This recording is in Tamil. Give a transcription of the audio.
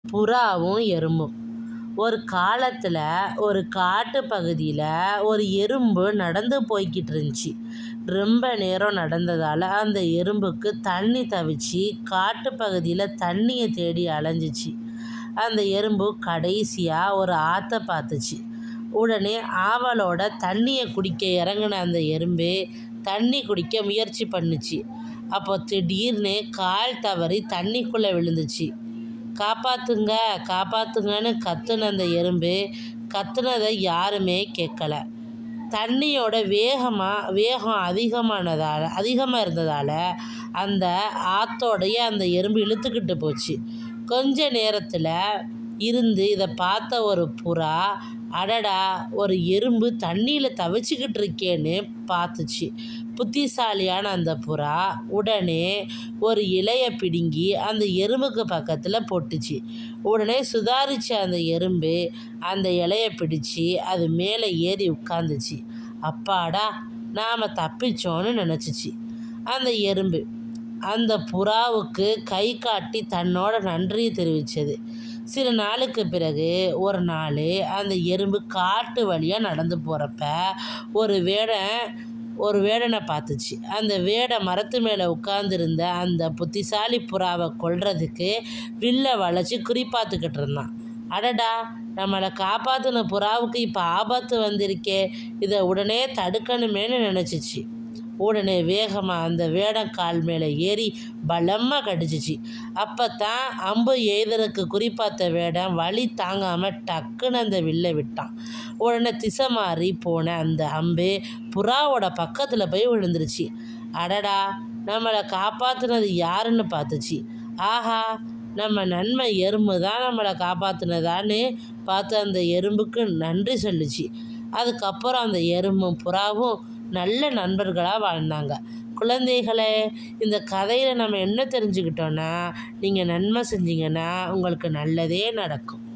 புறாவும் எறும்பும் ஒரு காலத்தில் ஒரு காட்டு பகுதியில் ஒரு எறும்பு நடந்து போய்கிட்டு இருந்துச்சு ரொம்ப நேரம் நடந்ததால் அந்த எறும்புக்கு தண்ணி தவிச்சு காட்டு பகுதியில் தண்ணியை தேடி அலைஞ்சிச்சு அந்த எறும்பு கடைசியாக ஒரு ஆற்றை பார்த்துச்சு உடனே ஆவலோட தண்ணியை குடிக்க இறங்கின அந்த எறும்பு தண்ணி குடிக்க முயற்சி பண்ணுச்சு அப்போ திடீர்னு கால் தவறி தண்ணிக்குள்ளே விழுந்துச்சு காப்பாத்துங்க காப்பாத்துங்கன்னு கத்துன அந்த எறும்பு கத்துனதை யாருமே கேட்கல தண்ணியோட வேகமாக வேகம் அதிகமானதால் அதிகமாக இருந்ததால் அந்த ஆத்தோடைய அந்த எறும்பு இழுத்துக்கிட்டு போச்சு கொஞ்ச நேரத்தில் இருந்து இதை பார்த்த ஒரு புறா அடடா ஒரு எறும்பு தண்ணியில் தவிச்சிக்கிட்டு இருக்கேன்னு பார்த்துச்சு புத்திசாலியான அந்த புறா உடனே ஒரு இலையை பிடுங்கி அந்த எறும்புக்கு பக்கத்தில் போட்டுச்சு உடனே சுதாரிச்ச அந்த எறும்பு அந்த இலையை பிடிச்சி அது மேலே ஏறி உட்காந்துச்சு அப்பாடா நாம் தப்பிச்சோன்னு நினச்சிச்சு அந்த எறும்பு அந்த புறாவுக்கு கை காட்டி தன்னோட நன்றியை தெரிவித்தது சில நாளுக்கு பிறகு ஒரு நாள் அந்த எறும்பு காட்டு வழியாக நடந்து போகிறப்ப ஒரு வேடன் ஒரு வேடனை பார்த்துச்சு அந்த வேடை மரத்து மேலே உட்காந்துருந்த அந்த புத்திசாலி புறாவை கொல்றதுக்கு வில்லை வளைச்சி குறிப்பாத்துக்கிட்டு இருந்தான் அடடா நம்மளை காப்பாற்றின புறாவுக்கு இப்போ ஆபத்து வந்திருக்கே இதை உடனே தடுக்கணுமேன்னு நினச்சிச்சு உடனே வேகமாக அந்த வேடம் கால் மேலே ஏறி பலமாக கடிச்சிச்சு அப்போ தான் அம்பு எய்தலுக்கு குறிப்பாத்த வேடம் வலி தாங்காமல் டக்குன்னு அந்த வில்லை விட்டான் உடனே திசை மாறி போன அந்த அம்பு புறாவோட பக்கத்தில் போய் விழுந்துருச்சு அடடா நம்மளை காப்பாற்றுனது யாருன்னு பார்த்துச்சு ஆஹா நம்ம நன்மை எறும்பு தான் நம்மளை காப்பாற்றுனதான்னு பார்த்து அந்த எறும்புக்கு நன்றி சொல்லுச்சு அதுக்கப்புறம் அந்த எறும்பும் புறாவும் நல்ல நண்பர்களாக வாழ்ந்தாங்க குழந்தைகளே இந்த கதையில் நம்ம என்ன தெரிஞ்சுக்கிட்டோன்னா நீங்கள் நன்மை செஞ்சீங்கன்னா உங்களுக்கு நல்லதே நடக்கும்